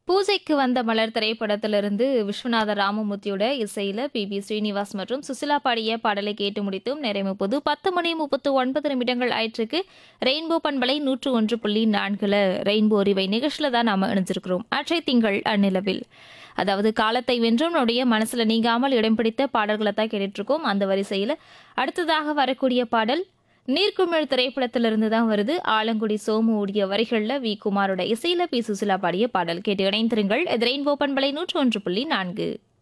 பூஜைக்கு வந்த மலர் திரைப்படத்திலிருந்து விஸ்வநாத ராமமூர்த்தியோட இசையில பி பி ஸ்ரீனிவாஸ் மற்றும் சுசிலா பாடிய பாடலை கேட்டு முடித்தும் நிறைமுப்பது பத்து மணி முப்பத்து ஒன்பது நிமிடங்கள் ஆயிற்றுக்கு ரெயின்போ பண்பலை நூற்று ஒன்று புள்ளி நான்குல ரெயின்போ அறிவை நிகழ்ச்சியில தான் நாம இணைஞ்சிருக்கிறோம் அற்றை திங்கள் அந்நிலவில் அதாவது காலத்தை வென்றும் நம்முடைய மனசுல நீங்காமல் இடம் பிடித்த பாடல்களை தான் கேட்டுட்டு இருக்கோம் அந்த வரிசையில அடுத்ததாக வரக்கூடிய பாடல் நீர்க்குமிழ் திரைப்படத்திலிருந்து தான் வருது ஆலங்குடி சோமு ஓடிய வரிகள்ல வி குமாரோட இசையில பி சுசிலா பாடிய பாடல் கேட்டு இணைந்திருங்கள் இது ரெயின்போ பண்பலை நூற்று ஒன்று புள்ளி நான்கு